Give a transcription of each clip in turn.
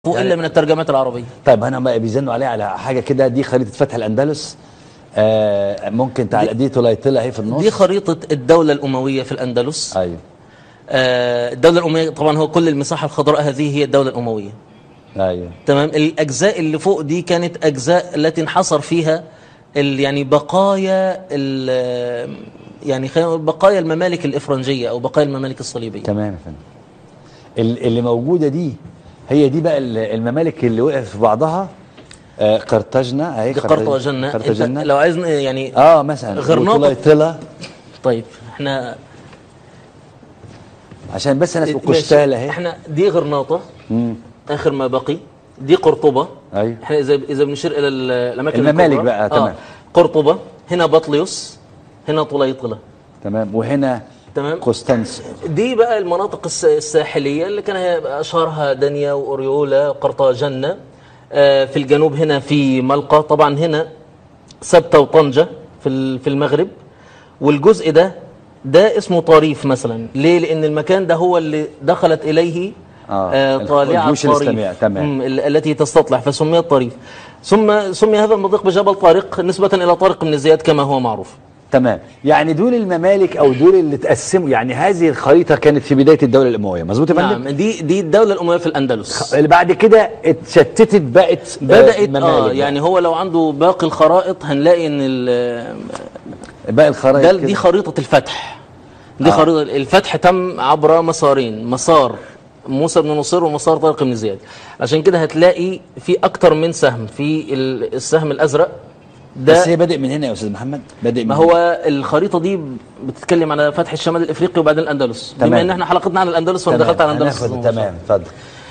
الا من الترجمات العربيه طيب انا ما بيزنوا عليه على حاجه كده دي خريطه فتح الاندلس آه ممكن تعال دي طليطله اهي في النص دي خريطه الدوله الامويه في الاندلس ايوه آه، الدوله الامويه طبعا هو كل المساحه الخضراء هذه هي الدوله الامويه ايوه تمام الاجزاء اللي فوق دي كانت اجزاء التي انحصر فيها ال يعني بقايا ال يعني خلينا نقول بقايا الممالك الافرنجيه او بقايا الممالك الصليبيه تمام يا فندم ال- اللي موجوده دي هي دي بقى ال- الممالك اللي وقعت في بعضها آه قرطاجنة اهي دي قرطاج- قرطاجنة انت قرطاجنة لو عايز يعني اه مثلا غرناطة. وطليطلة طيب احنا عشان بس ناس ماشي. وقشتالة اهي احنا دي غرناطه مم. اخر ما بقي دي قرطبه ايوه احنا اذا اذا بنشير الى ال- الاماكن الممالك الكبرى. بقى، تمام. قرطبه هنا بطليوس هنا طليطله تمام وهنا تمام قسطنس دي بقى المناطق الس- الساحليه اللي كان هي اشهرها دنيا واوريولا وقرطاجنه آه، في الجنوب هنا في ملقا طبعا هنا سبته وطنجه في ال- في المغرب والجزء ده ده اسمه طريف مثلا ليه لان المكان ده هو اللي دخلت اليه آه، آه الخ- طالعه الجيوش طريف الإسلامية، تمام. مم، ال- التي تستطلع فسميت طريف ثم سمي هذا المضيق بجبل طارق نسبه الى طارق بن زياد كما هو معروف تمام يعني دول الممالك او دول اللي تقسموا يعني هذه الخريطه كانت في بدايه الدوله الامويه مظبوط يا فندم نعم دي دي الدوله الامويه في الاندلس اللي بعد كده اتشتتت بقت بدات ممالك اه بقى. يعني هو لو عنده باقي الخرائط هنلاقي ان ال- باقي الخرائط ده كده. دي خريطه الفتح دي آه. خريطه الفتح تم عبر مسارين مسار موسى بن نصير ومسار طارق بن زياد عشان كده هتلاقي في اكتر من سهم في ال- السهم الازرق ده بس هي بادئ من هنا يا استاذ محمد بادئ من ما هو الخريطه دي بتتكلم على فتح الشمال الافريقي وبعدين الاندلس تمام. بما ان احنا حلقتنا عن الاندلس وانا تمام. دخلت على الاندلس هناخد- تمام اتفضل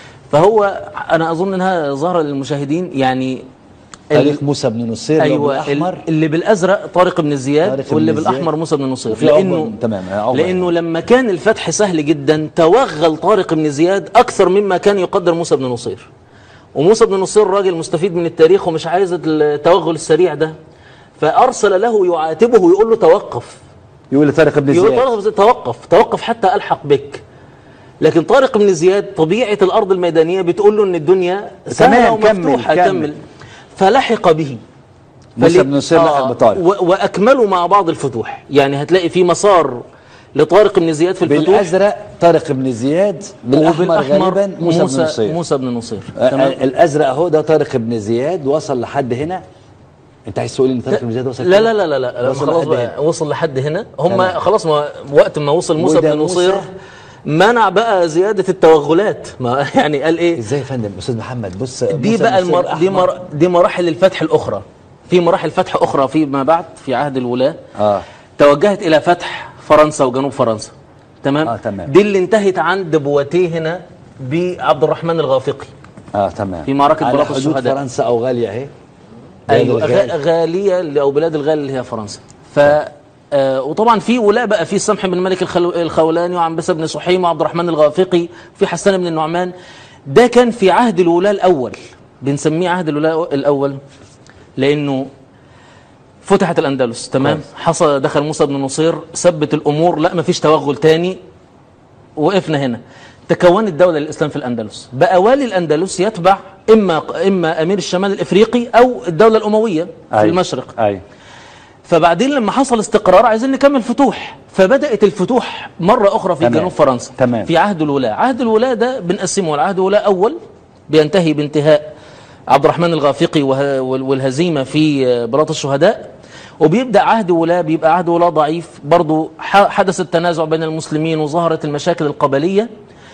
فهو انا اظن انها ظاهره للمشاهدين يعني تاريخ موسى بن نصير ايوه الاحمر اللي بالازرق طارق بن زياد طارق بن واللي زياد. بالاحمر موسى بن نصير وفي لانه عمر- تمام، عمر. لانه لما كان الفتح سهل جدا توغل طارق بن زياد اكثر مما كان يقدر موسى بن نصير وموسى بن نصير راجل مستفيد من التاريخ ومش عايز التوغل السريع ده فارسل له يعاتبه ويقول له توقف يقول لطارق بن يقول زياد طارق بن زياد توقف توقف حتى الحق بك لكن طارق بن زياد طبيعه الارض الميدانيه بتقول له ان الدنيا سهله تمام، كمل، ومفتوحه كمل. كمل فلحق به موسى فلي- بن نصير لحق بطارق و- واكملوا مع بعض الفتوح يعني هتلاقي في مسار لطارق بن زياد في الفتوح بالازرق طارق بن زياد بالاحمر غالبا موسى, بن نصير موسى بن نصير آه، تمام الازرق اهو ده طارق بن زياد وصل لحد هنا انت عايز تقول ان طارق بن زياد وصل لا كده؟ لا لا لا لا وصل خلاص لحد بقى هنا. وصل لحد هنا هم تمام. خلاص ما وقت ما وصل موسى وده بن نصير موسى- منع بقى زياده التوغلات ما يعني قال ايه ازاي يا فندم استاذ محمد بص دي موسى بقى بن نصير المر... دي, الأحمر. مر... دي مراحل الفتح الاخرى في مراحل فتح اخرى فيما بعد في عهد الولاه اه توجهت الى فتح فرنسا وجنوب فرنسا تمام آه، تمام. دي اللي انتهت عند بواتيه هنا بعبد الرحمن الغافقي اه تمام في معركة على بلاط حدود الشهداء. فرنسا او غاليه اهي بلاد ايوه الغال. غ- غاليه اللي- او بلاد الغال اللي هي فرنسا ف آه وطبعا في ولاء بقى في سمح بن مالك الخلو- الخولاني وعنبسه بن سحيم وعبد الرحمن الغافقي وفي حسان بن النعمان ده كان في عهد الولاء الاول بنسميه عهد الولاء الاول لانه فتحت الاندلس تمام كويس. حصل دخل موسى بن نصير ثبت الامور لا مفيش توغل تاني وقفنا هنا تكونت دولة الإسلام في الأندلس بقى والي الأندلس يتبع إما إما أمير الشمال الإفريقي أو الدولة الأموية في أيوة. المشرق ايوه فبعدين لما حصل استقرار عايزين نكمل فتوح فبدأت الفتوح مرة أخرى في تمام. جنوب فرنسا تمام. في عهد الولاء عهد الولاء ده بنقسمه العهد الولاء أول بينتهي بانتهاء عبد الرحمن الغافقي وه- وال- والهزيمة في بلاط الشهداء وبيبدأ عهد ولاء بيبقى عهد ولاء ضعيف برضو ح- حدث التنازع بين المسلمين وظهرت المشاكل القبلية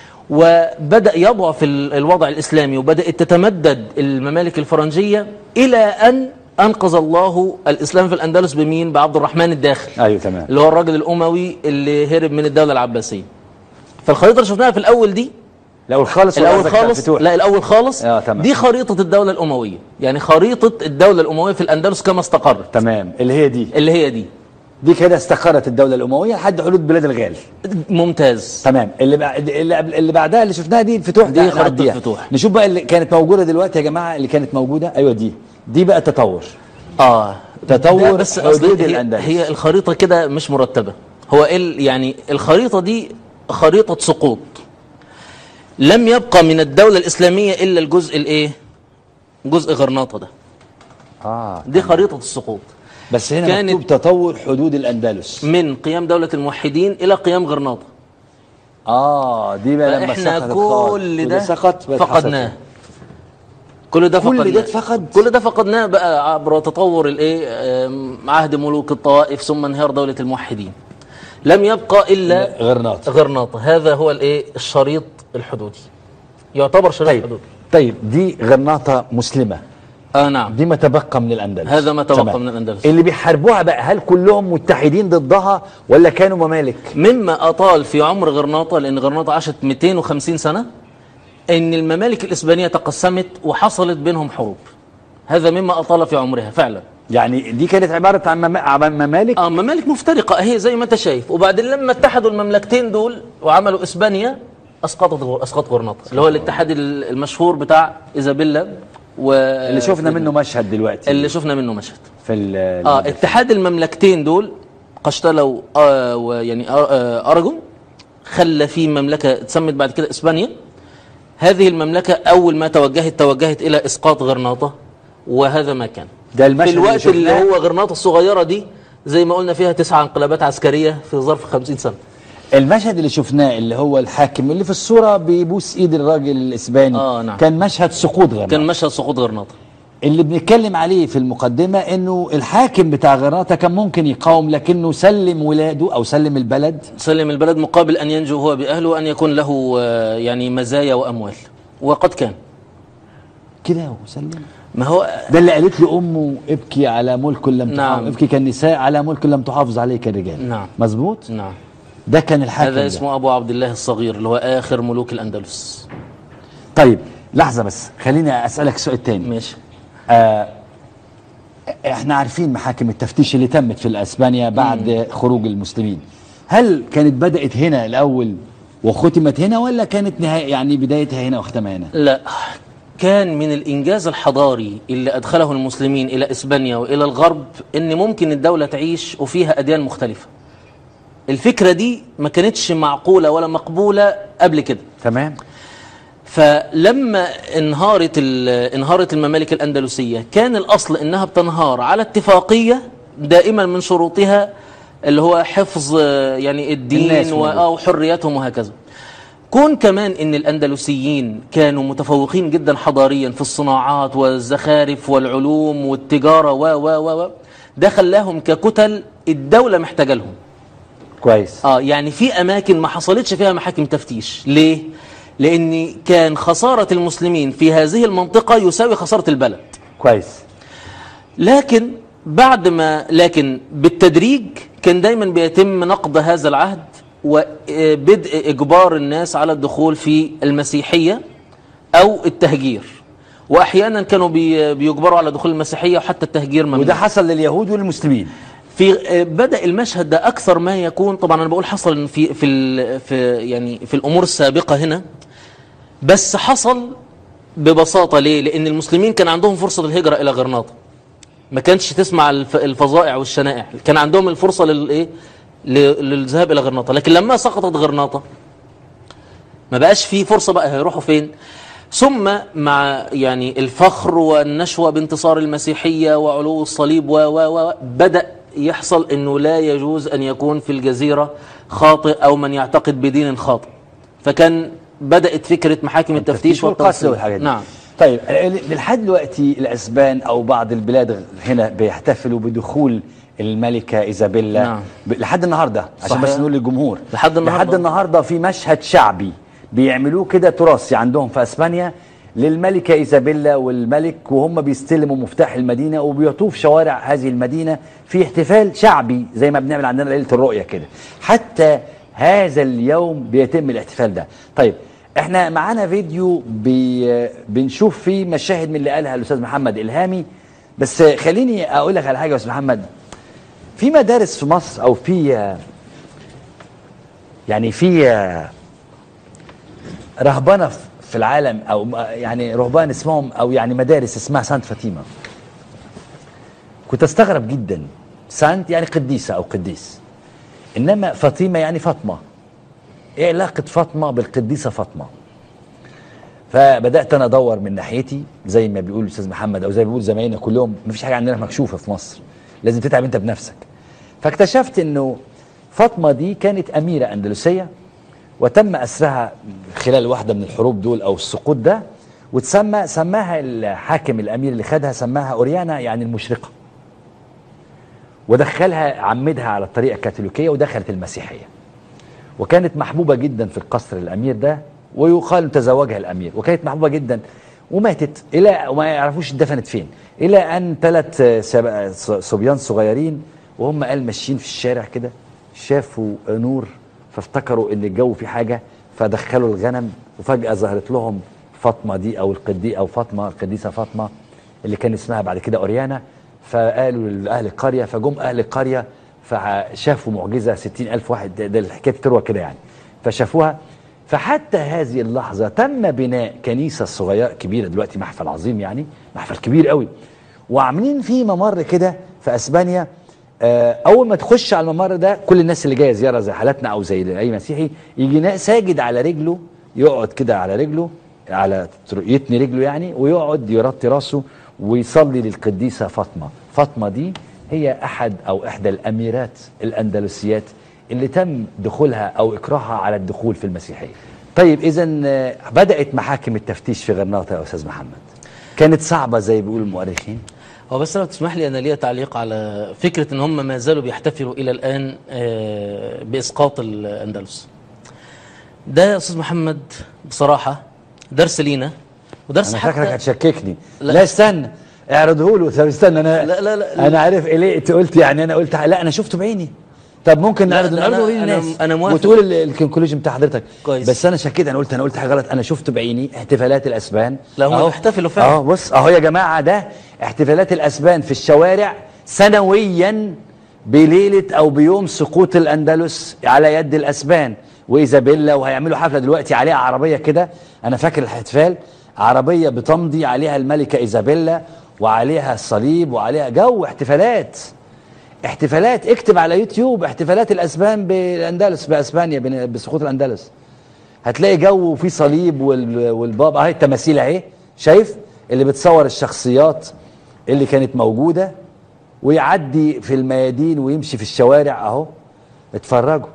وبدأ يضعف ال- الوضع الإسلامي وبدأت تتمدد الممالك الفرنجية إلى أن أنقذ الله الإسلام في الأندلس بمين؟ بعبد الرحمن الداخل ايوه تمام اللي هو الراجل الأموي اللي هرب من الدولة العباسية فالخريطة اللي شفناها في الأول دي الاول خالص ولا الأول قصدك على خالص الفتوح؟ لا الأول خالص آه، تمام. دي خريطة الدولة الأموية يعني خريطة الدولة الأموية في الأندلس كما استقرت تمام اللي هي دي اللي هي دي دي كده استقرت الدوله الامويه لحد حدود بلاد الغال ممتاز تمام اللي بعد اللي, قبل- اللي بعدها اللي شفناها دي الفتوح دي ده خريطة نعديها. الفتوح. نشوف بقى اللي كانت موجوده دلوقتي يا جماعه اللي كانت موجوده ايوه دي دي بقى تطور اه تطور ده بس حدود أصل هي, الأندلس. هي الخريطة كده مش مرتبة هو ال يعني الخريطة دي خريطة سقوط لم يبقى من الدولة الإسلامية إلا الجزء الإيه جزء غرناطة ده اه دي خريطة السقوط بس هنا كانت- مكتوب تطور حدود الاندلس من قيام دولة الموحدين إلى قيام غرناطة اه دي بقى لما فإحنا سقطت خالص. كل ده سقط بقت فقدناه حصلت. كل ده كل فقدناه ده اتفقد؟ كل ده فقدناه بقى عبر تطور الايه آم، عهد ملوك الطوائف ثم انهيار دولة الموحدين لم يبقى إلا غرناطة غرناطة هذا هو الايه الشريط الحدودي يعتبر شريط طيب حدودي طيب دي غرناطة مسلمة اه نعم دي ما تبقى من الأندلس هذا ما تبقى تمام. من الأندلس. اللي بيحاربوها بقى هل كلهم متحدين ضدها ولا كانوا ممالك مما أطال في عمر غرناطة لأن غرناطة عاشت 250 سنة أن الممالك الإسبانية تقسمت وحصلت بينهم حروب هذا مما أطال في عمرها فعلا يعني دي كانت عبارة عن مم- عن ممالك اه ممالك مفترقة هي زي ما انت شايف وبعدين لما اتحدوا المملكتين دول وعملوا اسبانيا اسقطت غ- اسقط غرناطة اللي هو الاتحاد ال- المشهور بتاع ايزابيلا و اللي شفنا منه مشهد دلوقتي اللي شفنا منه مشهد في ال اه اتحاد المملكتين دول قشتلة آه ويعني آه آه اراجون خلى في مملكة اتسمت بعد كده اسبانيا هذه المملكة اول ما توجهت توجهت الى اسقاط غرناطة وهذا ما كان ده المشهد في الوقت اللي اللي شفناه. هو غرناطة الصغيرة دي زي ما قلنا فيها تسع انقلابات عسكرية في ظرف 50 سنة المشهد اللي شفناه اللي هو الحاكم اللي في الصورة بيبوس ايد الراجل الاسباني آه، نعم. كان مشهد سقوط غرناطة كان مشهد سقوط غرناطة اللي بنتكلم عليه في المقدمة انه الحاكم بتاع غرناطة كان ممكن يقاوم لكنه سلم ولاده او سلم البلد سلم البلد مقابل أن ينجو هو بأهله وأن يكون له آه، يعني مزايا وأموال وقد كان كده وسلم ما هو ده اللي قالت له امه ابكي على ملك لم نعم. تحافظ ابكي كالنساء على ملك لم تحافظ عليه كالرجال نعم. مظبوط نعم ده كان الحاكم هذا ده. اسمه أبو عبد الله الصغير اللي هو آخر ملوك الأندلس طيب لحظة بس خليني اسألك سؤال تاني ماشي آه احنا عارفين محاكم التفتيش اللي تمت في اسبانيا بعد خروج المسلمين هل كانت بدأت هنا الاول وختمت هنا ولا كانت نهاية يعني بدايتها هنا واختمها هنا لا كان من الإنجاز الحضاري اللي أدخله المسلمين إلى إسبانيا وإلى الغرب إن ممكن الدولة تعيش وفيها أديان مختلفة الفكرة دي ما كانتش معقولة ولا مقبولة قبل كده تمام فلما انهارت ال- انهارت الممالك الأندلسية كان الأصل إنها بتنهار على اتفاقية دائما من شروطها اللي هو حفظ آه، يعني الدين الناس و- موجود. آه، وحرياتهم وهكذا كون كمان ان الاندلسيين كانوا متفوقين جدا حضاريا في الصناعات والزخارف والعلوم والتجاره و و و و ده خلاهم ككتل الدوله محتاجه لهم كويس اه يعني في اماكن ما حصلتش فيها محاكم تفتيش ليه لان كان خساره المسلمين في هذه المنطقه يساوي خساره البلد كويس لكن بعد ما لكن بالتدريج كان دايما بيتم نقض هذا العهد وبدء إجبار الناس على الدخول في المسيحية أو التهجير وأحيانا كانوا بي- بيجبروا على دخول المسيحية وحتى التهجير ممنوع وده حصل لليهود والمسلمين في بدأ المشهد ده أكثر ما يكون طبعا أنا بقول حصل في في ال- في يعني في الأمور السابقة هنا بس حصل ببساطة ليه؟ لأن المسلمين كان عندهم فرصة الهجرة إلى غرناطة ما كانش تسمع الف- الفظائع والشنائع كان عندهم الفرصة للإيه؟ ل- للذهاب إلى غرناطة لكن لما سقطت غرناطة ما بقاش في فرصة بقى هيروحوا فين ثم مع يعني الفخر والنشوة بانتصار المسيحية وعلو الصليب و و و بدأ يحصل انه لا يجوز ان يكون في الجزيرة خاطئ او من يعتقد بدين خاطئ فكان بدأت فكرة محاكم التفتيش والقتل والتنصير والحاجات دي نعم طيب ال- لحد دلوقتي الاسبان او بعض البلاد هنا بيحتفلوا بدخول الملكه ايزابيلا نعم. ب- لحد النهارده عشان صحيح. بس نقول للجمهور لحد النهاردة. لحد النهارده في مشهد شعبي بيعملوه كده تراثي عندهم في اسبانيا للملكه ايزابيلا والملك وهم بيستلموا مفتاح المدينه وبيطوف شوارع هذه المدينه في احتفال شعبي زي ما بنعمل عندنا ليله الرؤيه كده حتى هذا اليوم بيتم الاحتفال ده طيب احنا معانا فيديو بي بنشوف فيه مشاهد من اللي قالها الاستاذ محمد الهامي بس خليني اقول لك على حاجه يا استاذ محمد في مدارس في مصر او في يعني في رهبنه في العالم او يعني رهبان اسمهم او يعني مدارس اسمها سانت فاطمه كنت استغرب جدا سانت يعني قديسه او قديس انما فاطمه يعني فاطمه ايه علاقه فاطمه بالقديسه فاطمه فبدات انا ادور من ناحيتي زي ما بيقول الاستاذ محمد او زي ما بيقول زمايلنا كلهم مفيش حاجه عندنا مكشوفه في مصر لازم تتعب انت بنفسك فاكتشفت انه فاطمه دي كانت اميره اندلسيه وتم اسرها خلال واحده من الحروب دول او السقوط ده وتسمى سماها الحاكم الامير اللي خدها سماها اوريانا يعني المشرقه ودخلها عمدها على الطريقه الكاثوليكيه ودخلت المسيحيه وكانت محبوبه جدا في القصر الامير ده ويقال تزوجها الامير وكانت محبوبه جدا وماتت الى وما يعرفوش اتدفنت فين الى ان ثلاث صبيان صغيرين وهم قال ماشيين في الشارع كده شافوا نور فافتكروا ان الجو في حاجه فدخلوا الغنم وفجاه ظهرت لهم فاطمه دي او القدي او فاطمه القديسه فاطمه اللي كان اسمها بعد كده اوريانا فقالوا لاهل القريه فجم اهل القريه فشافوا معجزه ستين ألف واحد ده, ده الحكايه بتروى كده يعني فشافوها فحتى هذه اللحظة تم بناء كنيسة صغيرة كبيرة دلوقتي محفل عظيم يعني محفل كبير قوي وعاملين فيه ممر كده في اسبانيا آه، اول ما تخش على الممر ده كل الناس اللي جايه زياره زي حالاتنا او زي اي مسيحي يجي نا- ساجد على رجله يقعد كده على رجله على تر- يتني رجله يعني ويقعد يرطي راسه ويصلي للقديسه فاطمه فاطمه دي هي احد او احدى الاميرات الاندلسيات اللي تم دخولها او اكراهها على الدخول في المسيحيه طيب اذا بدات محاكم التفتيش في غرناطه يا استاذ محمد كانت صعبه زي بيقول المؤرخين هو بس لو تسمح لي انا ليا تعليق على فكره ان هم ما زالوا بيحتفلوا الى الان آه، باسقاط الاندلس. ده يا استاذ محمد بصراحه درس لينا ودرس انا حتى فاكرك هتشككني لا, لا. لا استنى اعرضه له طب استنى انا لا- لا- لا. انا عارف قلقت قلت يعني انا قلت لا انا شفته بعيني طب ممكن لا، نعرض ده نعرضه أنا- للناس أنا- أنا موافق. وتقول ال- الكونكلوجن بتاع حضرتك كويس. بس انا شكيت انا قلت انا قلت حاجه غلط انا شفته بعيني احتفالات الاسبان لا، هم أهو. بيحتفلوا فعلا. اهو بص اهو يا جماعه ده احتفالات الاسبان في الشوارع سنويا بليله او بيوم سقوط الاندلس على يد الاسبان وايزابيلا وهيعملوا حفله دلوقتي عليها عربيه كده انا فاكر الاحتفال عربيه بتمضي عليها الملكه ايزابيلا وعليها الصليب وعليها جو احتفالات احتفالات اكتب على يوتيوب احتفالات الاسبان بالاندلس باسبانيا بن- بسقوط الاندلس هتلاقي جو فيه صليب وال- والبابا اهي التماثيل اهي شايف اللي بتصور الشخصيات اللي كانت موجوده ويعدي في الميادين ويمشي في الشوارع اهو اتفرجوا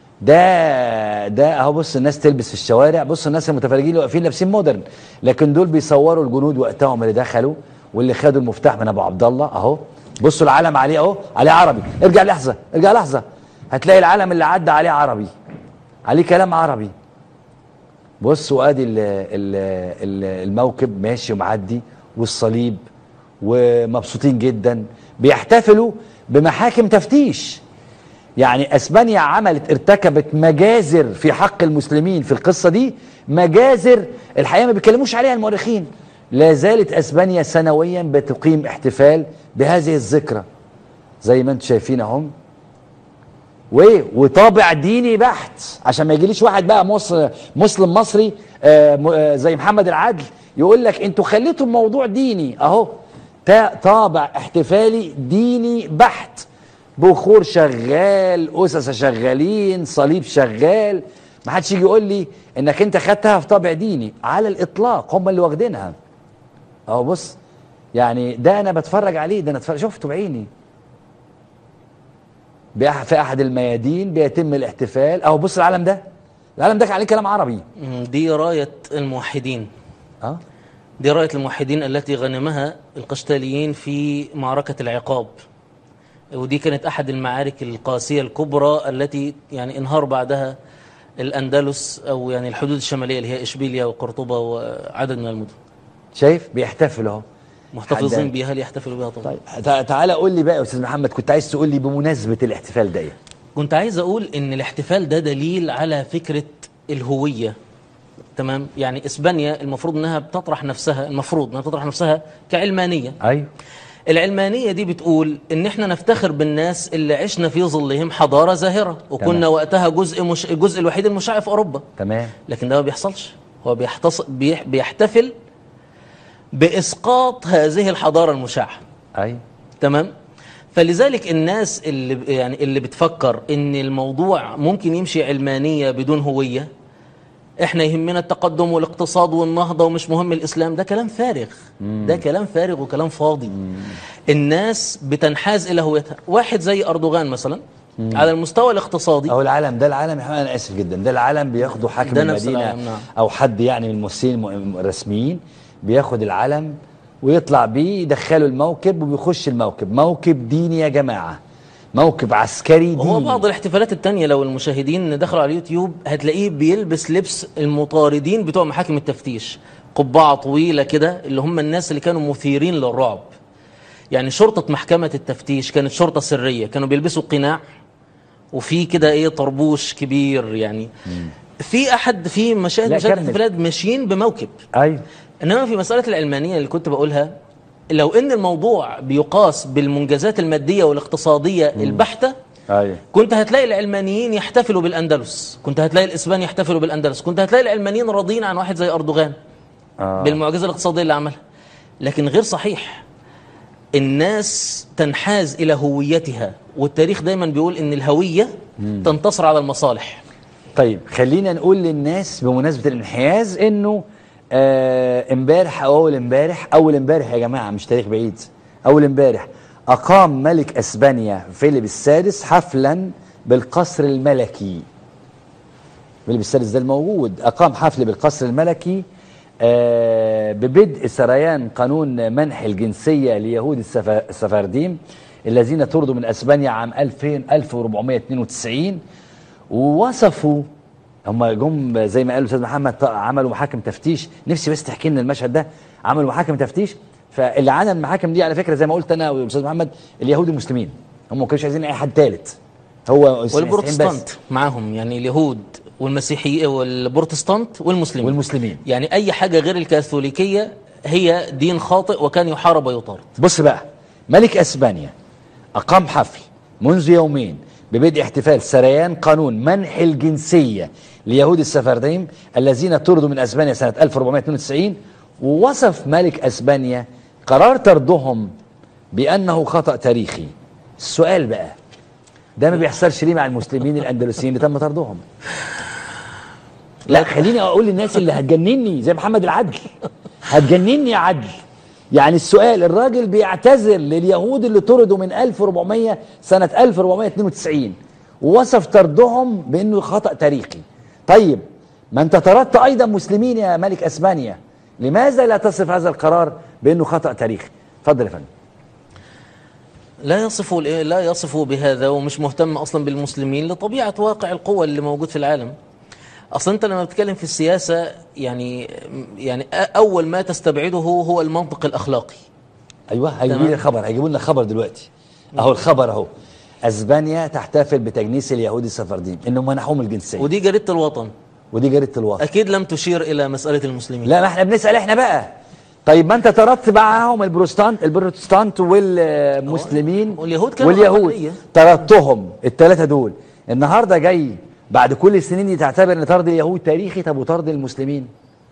ده ده اهو بص الناس تلبس في الشوارع بص الناس المتفرجين اللي واقفين لابسين مودرن لكن دول بيصوروا الجنود وقتهم اللي دخلوا واللي خدوا المفتاح من ابو عبد الله اهو بصوا العلم عليه اهو عليه عربي ارجع لحظه ارجع لحظه هتلاقي العلم اللي عدى عليه عربي عليه كلام عربي بص وادي ال- ال- ال- الموكب ماشي ومعدي والصليب ومبسوطين جدا بيحتفلوا بمحاكم تفتيش يعني اسبانيا عملت ارتكبت مجازر في حق المسلمين في القصه دي مجازر الحقيقه ما بيتكلموش عليها المؤرخين لا زالت اسبانيا سنويا بتقيم احتفال بهذه الذكرى زي ما انتم شايفين اهم وايه وطابع ديني بحت عشان ما يجيليش واحد بقى مصر مسلم مصري آه م- آه زي محمد العدل يقول لك انتوا خليتوا الموضوع ديني اهو تا- طابع احتفالي ديني بحت بخور شغال اسس شغالين صليب شغال ما حدش يجي يقول لي انك انت خدتها في طابع ديني على الاطلاق هم اللي واخدينها اهو بص يعني ده انا بتفرج عليه ده انا اتفرج شفته بعيني بأح- في احد الميادين بيتم الاحتفال اهو بص العلم ده العلم ده كان عليه كلام عربي مم، دي رايه الموحدين اه دي رايه الموحدين التي غنمها القشتاليين في معركه العقاب ودي كانت احد المعارك القاسيه الكبرى التي يعني انهار بعدها الاندلس او يعني الحدود الشماليه اللي هي اشبيليا وقرطبه وعدد من المدن شايف بيحتفل اهو محتفظين حد- بها ليحتفلوا بها طبعا طيب تع- تعالى قول لي بقى يا استاذ محمد كنت عايز تقول لي بمناسبه الاحتفال ده إيه؟ كنت عايز اقول ان الاحتفال ده دليل على فكره الهويه تمام يعني اسبانيا المفروض انها بتطرح نفسها المفروض انها بتطرح نفسها كعلمانيه ايوه العلمانيه دي بتقول ان احنا نفتخر بالناس اللي عشنا في ظلهم حضاره زاهره وكنا تمام. وقتها جزء مش الجزء الوحيد المشع في اوروبا تمام لكن ده ما بيحصلش هو بيحتص... بيح... بيحتفل باسقاط هذه الحضاره المشعه ايوه تمام فلذلك الناس اللي يعني اللي بتفكر ان الموضوع ممكن يمشي علمانيه بدون هويه احنا يهمنا التقدم والاقتصاد والنهضه ومش مهم الاسلام ده كلام فارغ ده كلام فارغ وكلام فاضي الناس بتنحاز الى هويتها واحد زي اردوغان مثلا على المستوى الاقتصادي او العالم ده العالم يا محمد انا اسف جدا ده العالم بياخدوا حاكم ده نفس المدينه العالم، نعم. او حد يعني من الممثلين الم- الرسميين بياخد العلم ويطلع بيه يدخله الموكب وبيخش الموكب موكب ديني يا جماعه موكب عسكري ديني هو بعض الاحتفالات التانية لو المشاهدين دخلوا على اليوتيوب هتلاقيه بيلبس لبس المطاردين بتوع محاكم التفتيش قبعة طويلة كده اللي هم الناس اللي كانوا مثيرين للرعب يعني شرطة محكمة التفتيش كانت شرطة سرية كانوا بيلبسوا قناع وفي كده ايه طربوش كبير يعني في احد في مشاهد لا، مشاهد كمل. احتفالات ماشيين بموكب ايوه انما في مساله العلمانيه اللي كنت بقولها لو ان الموضوع بيقاس بالمنجزات الماديه والاقتصاديه البحته ايوه كنت هتلاقي العلمانيين يحتفلوا بالاندلس كنت هتلاقي الاسبان يحتفلوا بالاندلس كنت هتلاقي العلمانيين راضين عن واحد زي اردوغان آه. بالمعجزه الاقتصاديه اللي عملها لكن غير صحيح الناس تنحاز الى هويتها والتاريخ دايما بيقول ان الهويه تنتصر على المصالح طيب خلينا نقول للناس بمناسبه الانحياز انه آه، امبارح او اول امبارح اول امبارح يا جماعه مش تاريخ بعيد اول امبارح اقام ملك اسبانيا فيليب السادس حفلا بالقصر الملكي فيليب السادس ده الموجود اقام حفل بالقصر الملكي آه، ببدء سريان قانون منح الجنسيه ليهود السفا- السفارديم الذين طردوا من اسبانيا عام 2000 1492 ووصفوا هم جم زي ما قال الاستاذ محمد ط- عملوا محاكم تفتيش نفسي بس تحكي لنا المشهد ده عملوا محاكم تفتيش فاللي عمل المحاكم دي على فكره زي ما قلت انا والاستاذ محمد اليهود المسلمين هم ما كانوش عايزين اي حد ثالث هو والبروتستانت معاهم يعني اليهود والمسيحيين والبروتستانت والمسلمين والمسلمين يعني اي حاجه غير الكاثوليكيه هي دين خاطئ وكان يحارب ويطارد بص بقى ملك اسبانيا اقام حفل منذ يومين ببدء احتفال سريان قانون منح الجنسيه ليهود السفارديم الذين طردوا من اسبانيا سنه 1492 ووصف ملك اسبانيا قرار طردهم بانه خطا تاريخي السؤال بقى ده ما بيحصلش ليه مع المسلمين الاندلسيين اللي تم طردهم لا خليني اقول للناس اللي هتجنني زي محمد العدل هتجنني يا عدل يعني السؤال الراجل بيعتذر لليهود اللي طردوا من 1400 سنة 1492 ووصف طردهم بانه خطأ تاريخي طيب ما انت طردت ايضا مسلمين يا ملك اسبانيا لماذا لا تصف هذا القرار بانه خطأ تاريخي اتفضل يا فندم لا يصف لا يصف بهذا ومش مهتم اصلا بالمسلمين لطبيعه واقع القوى اللي موجود في العالم اصلا انت لما بتتكلم في السياسه يعني يعني اول ما تستبعده هو المنطق الاخلاقي ايوه هيجيبوا تمام. لي خبر هيجيبوا لنا خبر دلوقتي اهو الخبر اهو اسبانيا تحتفل بتجنيس اليهود السفارديم انهم منحوهم الجنسيه ودي جريده الوطن ودي جريده الوطن اكيد لم تشير الى مساله المسلمين لا ما احنا بنسال احنا بقى طيب ما انت طردت معاهم البروتستانت البروتستانت والمسلمين واليهود كانوا واليهود أقلية. طردتهم الثلاثه دول النهارده جاي بعد كل السنين دي تعتبر ان طرد اليهود تاريخي طب وطرد المسلمين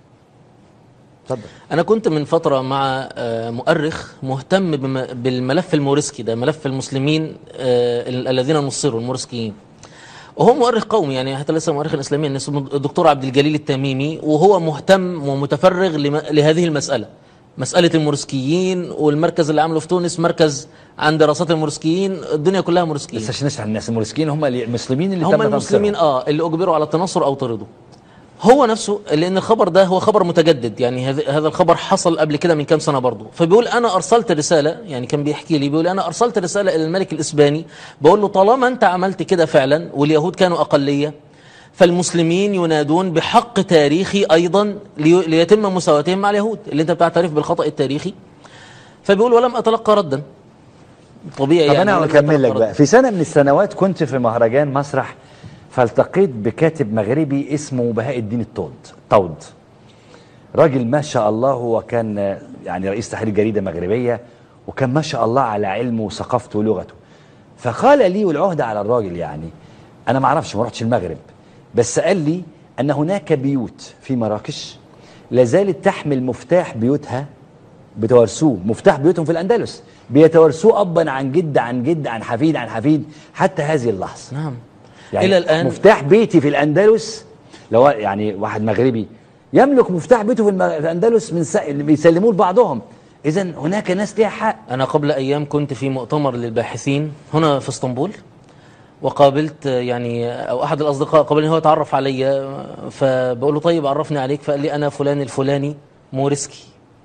اتفضل انا كنت من فتره مع آه، مؤرخ مهتم بم- بالملف المورسكي ده ملف المسلمين آه، ال- الذين نصروا المورسكيين وهو مؤرخ قومي يعني حتى ليس مؤرخا اسلاميا اسمه الدكتور عبد الجليل التميمي وهو مهتم ومتفرغ لم- لهذه المساله مساله المورسكيين والمركز اللي عمله في تونس مركز عن دراسات المورسكيين الدنيا كلها مورسكيين بس عشان نشرح الناس المورسكيين هم المسلمين اللي هم تم المسلمين تنصيرهم. اه اللي اجبروا على التنصر او طردوا هو نفسه لان الخبر ده هو خبر متجدد يعني هذا هذا الخبر حصل قبل كده من كام سنه برضه فبيقول انا ارسلت رساله يعني كان بيحكي لي بيقول انا ارسلت رساله الى الملك الاسباني بقول له طالما انت عملت كده فعلا واليهود كانوا اقليه فالمسلمين ينادون بحق تاريخي ايضا لي- ليتم مساواتهم مع اليهود اللي انت بتعترف بالخطا التاريخي فبيقول ولم اتلقى ردا طبيعي طب يعني انا ولم اكمل أتلقى لك ردا. بقى في سنه من السنوات كنت في مهرجان مسرح فالتقيت بكاتب مغربي اسمه بهاء الدين الطود طود راجل ما شاء الله هو كان آه، يعني رئيس تحرير جريده مغربيه وكان ما شاء الله على علمه وثقافته ولغته فقال لي والعهده على الراجل يعني انا ما اعرفش ما رحتش المغرب بس قال لي ان هناك بيوت في مراكش لا زالت تحمل مفتاح بيوتها بتوارثوه مفتاح بيوتهم في الاندلس بيتوارثوه ابا عن جد عن جد عن حفيد عن حفيد حتى هذه اللحظه نعم يعني الى الان مفتاح بيتي في الاندلس لو يعني واحد مغربي يملك مفتاح بيته في, الم... في الاندلس من س... بيسلموه لبعضهم اذا هناك ناس ليها حق أنا قبل أيام كنت في مؤتمر للباحثين هنا في اسطنبول وقابلت يعني أو أحد الأصدقاء قابلني هو تعرف علي فبقول له طيب عرفني عليك فقال لي أنا فلان الفلاني موريسكي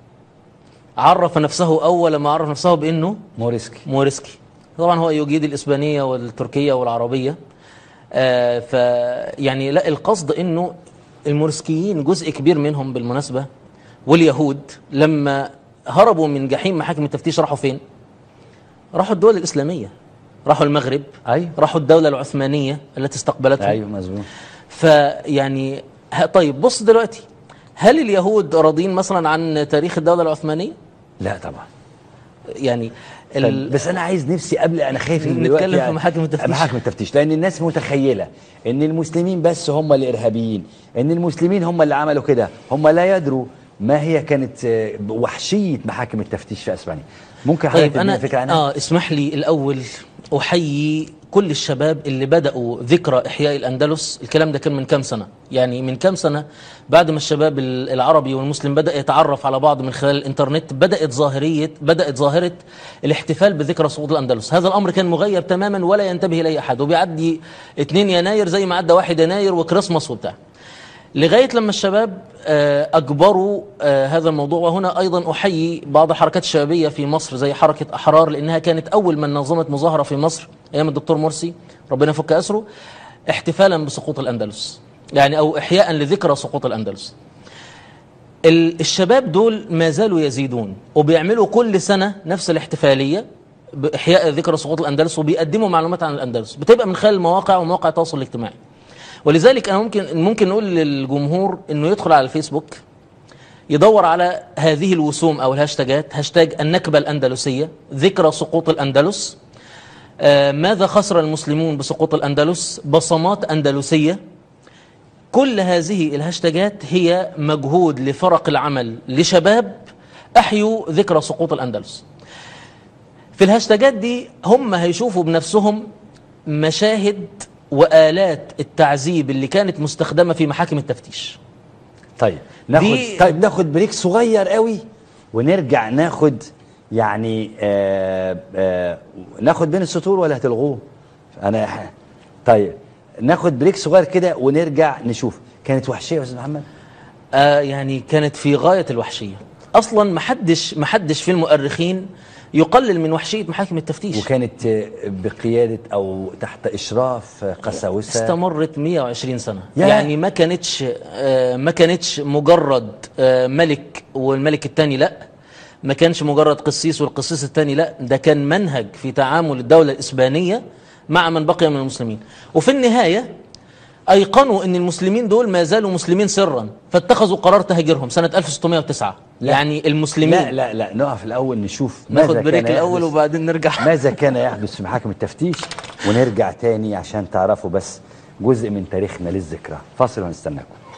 عرف نفسه أول ما عرف نفسه بأنه موريسكي موريسكي طبعا هو يجيد الإسبانية والتركية والعربية آه ف يعني لا القصد أنه الموريسكيين جزء كبير منهم بالمناسبة واليهود لما هربوا من جحيم محاكم التفتيش راحوا فين؟ راحوا الدول الإسلامية راحوا المغرب ايوه راحوا الدولة العثمانية التي استقبلتهم ايوه مظبوط فيعني ه- طيب بص دلوقتي هل اليهود راضين مثلا عن تاريخ الدولة العثمانية؟ لا طبعا يعني طيب ال... بس انا عايز نفسي قبل انا خايف إن نتكلم دلوقتي في محاكم التفتيش. محاكم التفتيش لان الناس متخيله ان المسلمين بس هم الارهابيين ان المسلمين هم اللي عملوا كده هم لا يدروا ما هي كانت آه، وحشيه محاكم التفتيش في اسبانيا ممكن حضرتك طيب تدينا انا فكره عنها اه اسمح لي الاول احيي كل الشباب اللي بداوا ذكرى احياء الاندلس الكلام ده كان من كام سنه يعني من كام سنه بعد ما الشباب ال- العربي والمسلم بدا يتعرف على بعض من خلال الانترنت بدات ظاهريه بدات ظاهره الاحتفال بذكرى سقوط الاندلس هذا الامر كان مغيب تماما ولا ينتبه اليه احد وبيعدي 2 يناير زي ما عدى 1 يناير وكريسماس وبتاع لغايه لما الشباب آه، اجبروا آه، هذا الموضوع وهنا ايضا احيي بعض الحركات الشبابيه في مصر زي حركه احرار لانها كانت اول من نظمت مظاهره في مصر ايام الدكتور مرسي ربنا يفك اسره احتفالا بسقوط الاندلس يعني او احياء لذكرى سقوط الاندلس ال- الشباب دول ما زالوا يزيدون وبيعملوا كل سنه نفس الاحتفاليه باحياء ذكرى سقوط الاندلس وبيقدموا معلومات عن الاندلس بتبقى من خلال المواقع ومواقع التواصل الاجتماعي ولذلك انا ممكن ممكن نقول للجمهور انه يدخل على الفيسبوك يدور على هذه الوسوم او الهاشتاجات هاشتاج النكبه الاندلسيه ذكرى سقوط الاندلس آه ماذا خسر المسلمون بسقوط الاندلس بصمات اندلسيه كل هذه الهاشتاجات هي مجهود لفرق العمل لشباب احيوا ذكرى سقوط الاندلس في الهاشتاجات دي هم هيشوفوا بنفسهم مشاهد وآلات التعذيب اللي كانت مستخدمة في محاكم التفتيش طيب ناخد دي- طيب ناخد بريك صغير قوي ونرجع ناخد يعني آه آه ناخد بين السطور ولا هتلغوه انا ح- طيب ناخد بريك صغير كده ونرجع نشوف كانت وحشيه يا استاذ محمد آه يعني كانت في غاية الوحشية أصلا محدش محدش في المؤرخين يقلل من وحشية محاكم التفتيش وكانت آه، بقياده او تحت اشراف آه، قساوسه استمرت 120 سنة ياه. يعني ما كانتش آه، ما كانتش مجرد آه، ملك والملك الثاني لا ما كانش مجرد قسيس والقسيس الثاني لا ده كان منهج في تعامل الدولة الإسبانية مع من بقي من المسلمين وفي النهاية أيقنوا أن المسلمين دول ما زالوا مسلمين سرا فاتخذوا قرار تهجيرهم سنة 1609 لا. يعني المسلمين لا لا لا نقف الاول نشوف ناخد ماذا بريك كان الأول يحدث- وبعدين نرجع ماذا كان يحدث في محاكم التفتيش ونرجع تاني عشان تعرفوا بس جزء من تاريخنا للذكرى فاصل ونستناكم